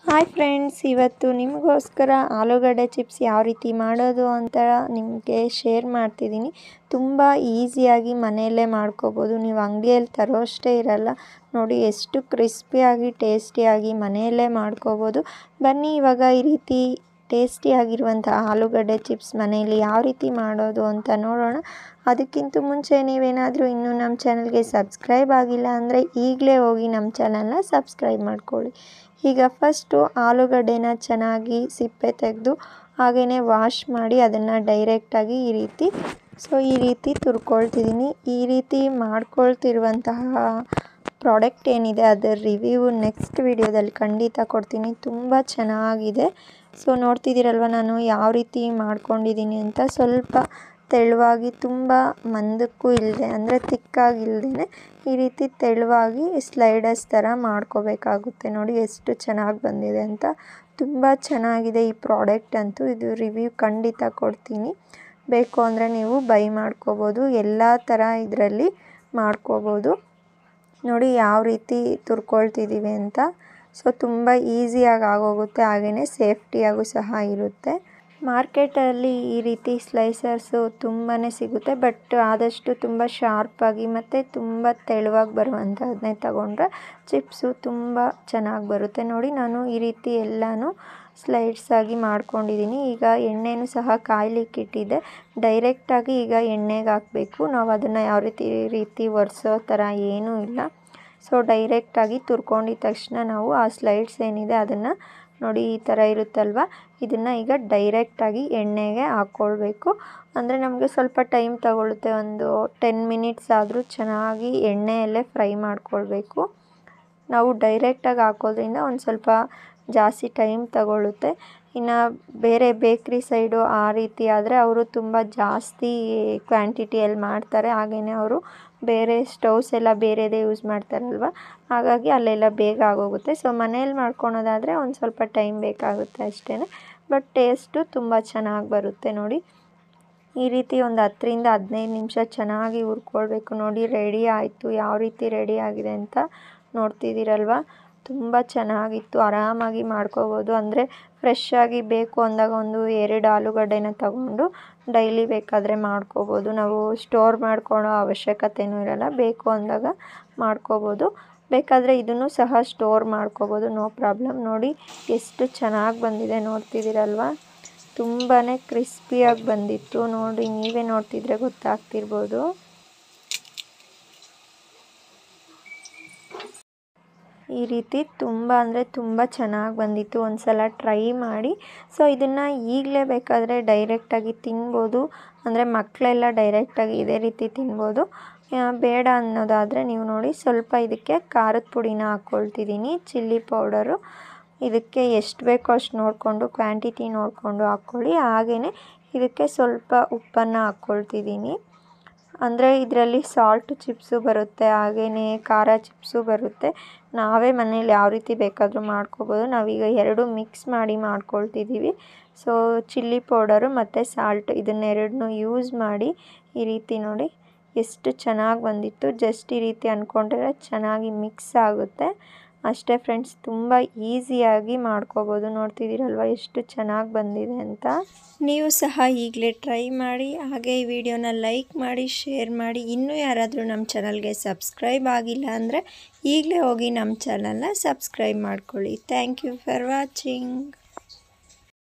hi friends ಇವತ್ತು ನಿಮಗೋಸ್ಕರ ಆಲೂಗಡ್ಡೆ ಚಿಪ್ಸ್ ಯಾವ ರೀತಿ ಮಾಡೋದು ಅಂತ ನಿಮಗೆ ಶೇರ್ ಮಾಡ್ತಿದ್ದೀನಿ ತುಂಬ ಈಸಿಯಾಗಿ ಮನೆಯಲ್ಲೇ ಮಾಡ್ಕೋಬೋದು ನೀವು ಅಂಗಡಿಯಲ್ಲಿ ತರೋಷ್ಟೇ ಇರಲ್ಲ ನೋಡಿ ಎಷ್ಟು ಕ್ರಿಸ್ಪಿಯಾಗಿ ಟೇಸ್ಟಿಯಾಗಿ ಮನೆಯಲ್ಲೇ ಮಾಡ್ಕೋಬೋದು ಬನ್ನಿ ಇವಾಗ ಈ ರೀತಿ ಟೇಸ್ಟಿಯಾಗಿರುವಂಥ ಆಲೂಗಡ್ಡೆ ಚಿಪ್ಸ್ ಮನೆಯಲ್ಲಿ ಯಾವ ರೀತಿ ಮಾಡೋದು ಅಂತ ನೋಡೋಣ ಅದಕ್ಕಿಂತ ಮುಂಚೆ ನೀವೇನಾದರೂ ಇನ್ನೂ ನಮ್ಮ ಚಾನಲ್ಗೆ ಸಬ್ಸ್ಕ್ರೈಬ್ ಆಗಿಲ್ಲ ಅಂದರೆ ಈಗಲೇ ಹೋಗಿ ನಮ್ಮ ಚಾನಲ್ನ ಸಬ್ಸ್ಕ್ರೈಬ್ ಮಾಡ್ಕೊಳ್ಳಿ ಈಗ ಫಸ್ಟು ಆಲೂಗಡ್ಡೆನ ಚೆನ್ನಾಗಿ ಸಿಪ್ಪೆ ತೆಗೆದು ಹಾಗೆಯೇ ವಾಶ್ ಮಾಡಿ ಅದನ್ನು ಡೈರೆಕ್ಟಾಗಿ ಈ ರೀತಿ ಸೊ ಈ ರೀತಿ ತುರ್ಕೊಳ್ತಿದ್ದೀನಿ ಈ ರೀತಿ ಮಾಡ್ಕೊಳ್ತಿರುವಂತಹ ಪ್ರಾಡಕ್ಟ್ ಏನಿದೆ ಅದರ ರಿವ್ಯೂ ನೆಕ್ಸ್ಟ್ ವಿಡಿಯೋದಲ್ಲಿ ಖಂಡಿತ ಕೊಡ್ತೀನಿ ತುಂಬ ಚೆನ್ನಾಗಿದೆ ಸೊ ನೋಡ್ತಿದ್ದೀರಲ್ವ ನಾನು ಯಾವ ರೀತಿ ಮಾಡ್ಕೊಂಡಿದ್ದೀನಿ ಅಂತ ಸ್ವಲ್ಪ ತೆಳುವಾಗಿ ತುಂಬ ಮಂದಕ್ಕೂ ಇಲ್ಲದೆ ಅಂದರೆ ತಿಕ್ಕಾಗಿಲ್ದೇ ಈ ರೀತಿ ತೆಳುವಾಗಿ ಸ್ಲೈಡರ್ಸ್ ಥರ ಮಾಡ್ಕೋಬೇಕಾಗುತ್ತೆ ನೋಡಿ ಎಷ್ಟು ಚೆನ್ನಾಗಿ ಬಂದಿದೆ ಅಂತ ತುಂಬ ಚೆನ್ನಾಗಿದೆ ಈ ಪ್ರಾಡಕ್ಟ್ ಅಂತೂ ಇದು ರಿವ್ಯೂ ಖಂಡಿತ ಕೊಡ್ತೀನಿ ಬೇಕು ಅಂದರೆ ನೀವು ಬೈ ಮಾಡ್ಕೋಬೋದು ಎಲ್ಲ ಥರ ಇದರಲ್ಲಿ ಮಾಡ್ಕೋಬೋದು ನೋಡಿ ಯಾವ ರೀತಿ ತುರ್ಕೊಳ್ತಿದ್ದೀವಿ ಅಂತ ಸೊ ತುಂಬ ಈಸಿಯಾಗಿ ಆಗೋಗುತ್ತೆ ಹಾಗೆಯೇ ಸೇಫ್ಟಿಯಾಗೂ ಸಹ ಇರುತ್ತೆ ಮಾರ್ಕೆಟಲ್ಲಿ ಈ ರೀತಿ ಸ್ಲೈಸರ್ಸು ತುಂಬಾ ಸಿಗುತ್ತೆ ಬಟ್ ಆದಷ್ಟು ತುಂಬ ಶಾರ್ಪಾಗಿ ಮತ್ತು ತುಂಬ ತೆಳುವಾಗಿ ಬರುವಂಥದ್ದನ್ನೇ ತಗೊಂಡ್ರೆ ಚಿಪ್ಸು ತುಂಬ ಚೆನ್ನಾಗಿ ಬರುತ್ತೆ ನೋಡಿ ನಾನು ಈ ರೀತಿ ಎಲ್ಲನೂ ಸ್ಲೈಡ್ಸ್ ಆಗಿ ಮಾಡ್ಕೊಂಡಿದ್ದೀನಿ ಈಗ ಎಣ್ಣೆನೂ ಸಹ ಕಾಯ್ಲಿಕ್ಕೆ ಇಟ್ಟಿದ್ದೆ ಡೈರೆಕ್ಟಾಗಿ ಈಗ ಎಣ್ಣೆಗೆ ಹಾಕಬೇಕು ನಾವು ಅದನ್ನು ಯಾವ ರೀತಿ ರೀತಿ ಒರೆಸೋ ಥರ ಏನೂ ಇಲ್ಲ ಸೊ ಡೈರೆಕ್ಟಾಗಿ ತುರ್ಕೊಂಡಿದ ತಕ್ಷಣ ನಾವು ಆ ಸ್ಲೈಡ್ಸ್ ಏನಿದೆ ಅದನ್ನು ನೋಡಿ ಈ ಥರ ಇರುತ್ತಲ್ವ ಇದನ್ನು ಈಗ ಡೈರೆಕ್ಟಾಗಿ ಎಣ್ಣೆಗೆ ಹಾಕ್ಕೊಳ್ಬೇಕು ಅಂದರೆ ನಮಗೆ ಸ್ವಲ್ಪ ಟೈಮ್ ತಗೊಳ್ಳುತ್ತೆ ಒಂದು ಟೆನ್ ಮಿನಿಟ್ಸ್ ಆದರೂ ಚೆನ್ನಾಗಿ ಎಣ್ಣೆಯಲ್ಲೇ ಫ್ರೈ ಮಾಡ್ಕೊಳ್ಬೇಕು ನಾವು ಡೈರೆಕ್ಟಾಗಿ ಹಾಕೋದ್ರಿಂದ ಒಂದು ಸ್ವಲ್ಪ ಜಾಸ್ತಿ ಟೈಮ್ ತಗೊಳ್ಳುತ್ತೆ ಇನ್ನು ಬೇರೆ ಬೇಕ್ರಿ ಸೈಡು ಆ ರೀತಿ ಆದರೆ ಅವರು ತುಂಬ ಜಾಸ್ತಿ ಕ್ವಾಂಟಿಟಿಯಲ್ಲಿ ಮಾಡ್ತಾರೆ ಹಾಗೆಯೇ ಅವರು ಬೇರೆ ಸ್ಟವ್ಸ್ ಎಲ್ಲ ಬೇರೆದೇ ಯೂಸ್ ಮಾಡ್ತಾರಲ್ವ ಹಾಗಾಗಿ ಅಲ್ಲೆಲ್ಲ ಬೇಗ ಆಗೋಗುತ್ತೆ ಸೊ ಮನೇಲಿ ಮಾಡ್ಕೊಳೋದಾದರೆ ಒಂದು ಸ್ವಲ್ಪ ಟೈಮ್ ಬೇಕಾಗುತ್ತೆ ಅಷ್ಟೇ ಬಟ್ ಟೇಸ್ಟು ತುಂಬ ಚೆನ್ನಾಗಿ ಬರುತ್ತೆ ನೋಡಿ ಈ ರೀತಿ ಒಂದು ಹತ್ತರಿಂದ ಹದಿನೈದು ನಿಮಿಷ ಚೆನ್ನಾಗಿ ಹುರ್ಕೊಳ್ಬೇಕು ನೋಡಿ ರೆಡಿ ಆಯಿತು ಯಾವ ರೀತಿ ರೆಡಿ ಆಗಿದೆ ಅಂತ ನೋಡ್ತಿದ್ದೀರಲ್ವ ತುಂಬ ಚೆನ್ನಾಗಿತ್ತು ಆರಾಮಾಗಿ ಮಾಡ್ಕೋಬೋದು ಅಂದರೆ ಫ್ರೆಶ್ ಆಗಿ ಬೇಕು ಅಂದಾಗ ಒಂದು ಎರಡು ಆಲೂಗಡ್ಡೆನ ತಗೊಂಡು ಡೈಲಿ ಬೇಕಾದರೆ ಮಾಡ್ಕೋಬೋದು ನಾವು ಸ್ಟೋರ್ ಮಾಡ್ಕೊಳ್ಳೋ ಅವಶ್ಯಕತೆಯೂ ಇರಲ್ಲ ಬೇಕು ಅಂದಾಗ ಮಾಡ್ಕೋಬೋದು ಬೇಕಾದರೆ ಇದನ್ನು ಸಹ ಸ್ಟೋರ್ ಮಾಡ್ಕೋಬೋದು ನೋ ಪ್ರಾಬ್ಲಮ್ ನೋಡಿ ಎಷ್ಟು ಚೆನ್ನಾಗಿ ಬಂದಿದೆ ನೋಡ್ತಿದ್ದೀರಲ್ವ ತುಂಬಾ ಕ್ರಿಸ್ಪಿಯಾಗಿ ಬಂದಿತ್ತು ನೋಡಿ ನೀವೇ ನೋಡ್ತಿದ್ರೆ ಗೊತ್ತಾಗ್ತಿರ್ಬೋದು ಈ ರೀತಿ ತುಂಬ ಅಂದರೆ ತುಂಬ ಚೆನ್ನಾಗಿ ಬಂದಿತ್ತು ಒಂದು ಸಲ ಟ್ರೈ ಮಾಡಿ ಸೊ ಇದನ್ನು ಈಗಲೇ ಬೇಕಾದರೆ ಡೈರೆಕ್ಟಾಗಿ ತಿನ್ಬೋದು ಅಂದರೆ ಮಕ್ಕಳೆಲ್ಲ ಡೈರೆಕ್ಟಾಗಿ ಇದೇ ರೀತಿ ತಿನ್ಬೋದು ಬೇಡ ಅನ್ನೋದಾದರೆ ನೀವು ನೋಡಿ ಸ್ವಲ್ಪ ಇದಕ್ಕೆ ಖಾರದ ಪುಡಿನ ಹಾಕ್ಕೊಳ್ತಿದ್ದೀನಿ ಚಿಲ್ಲಿ ಪೌಡರು ಇದಕ್ಕೆ ಎಷ್ಟು ಬೇಕೋ ಅಷ್ಟು ನೋಡಿಕೊಂಡು ಕ್ವಾಂಟಿಟಿ ನೋಡಿಕೊಂಡು ಹಾಕ್ಕೊಳ್ಳಿ ಹಾಗೆಯೇ ಇದಕ್ಕೆ ಸ್ವಲ್ಪ ಉಪ್ಪನ್ನು ಹಾಕ್ಕೊಳ್ತಿದ್ದೀನಿ ಅಂದರೆ ಇದರಲ್ಲಿ ಸಾಲ್ಟ್ ಚಿಪ್ಸು ಬರುತ್ತೆ ಹಾಗೆಯೇ ಖಾರ ಚಿಪ್ಸು ಬರುತ್ತೆ ನಾವೇ ಮನೇಲಿ ಯಾವ ರೀತಿ ಬೇಕಾದರೂ ಮಾಡ್ಕೋಬೋದು ನಾವೀಗ ಎರಡು ಮಿಕ್ಸ್ ಮಾಡಿ ಮಾಡ್ಕೊಳ್ತಿದ್ದೀವಿ ಸೊ ಚಿಲ್ಲಿ ಪೌಡರು ಮತ್ತು ಸಾಲ್ಟ್ ಇದನ್ನೆರಡನ್ನೂ ಯೂಸ್ ಮಾಡಿ ಈ ರೀತಿ ನೋಡಿ ಎಷ್ಟು ಚೆನ್ನಾಗಿ ಬಂದಿತ್ತು ಜಸ್ಟ್ ಈ ರೀತಿ ಅಂದ್ಕೊಂಡ್ರೆ ಚೆನ್ನಾಗಿ ಮಿಕ್ಸ್ ಆಗುತ್ತೆ ಅಷ್ಟೇ ಫ್ರೆಂಡ್ಸ್ ತುಂಬ ಈಸಿಯಾಗಿ ಮಾಡ್ಕೋಬೋದು ನೋಡ್ತಿದ್ದೀರಲ್ವ ಎಷ್ಟು ಚೆನ್ನಾಗಿ ಬಂದಿದೆ ಅಂತ ನೀವು ಸಹ ಈಗಲೇ ಟ್ರೈ ಮಾಡಿ ಹಾಗೆ ಈ ವಿಡಿಯೋನ ಲೈಕ್ ಮಾಡಿ ಶೇರ್ ಮಾಡಿ ಇನ್ನೂ ಯಾರಾದರೂ ನಮ್ಮ ಚಾನಲ್ಗೆ ಸಬ್ಸ್ಕ್ರೈಬ್ ಆಗಿಲ್ಲ ಅಂದರೆ ಈಗಲೇ ಹೋಗಿ ನಮ್ಮ ಚಾನಲ್ನ ಸಬ್ಸ್ಕ್ರೈಬ್ ಮಾಡ್ಕೊಳ್ಳಿ ಥ್ಯಾಂಕ್ ಯು ಫಾರ್ ವಾಚಿಂಗ್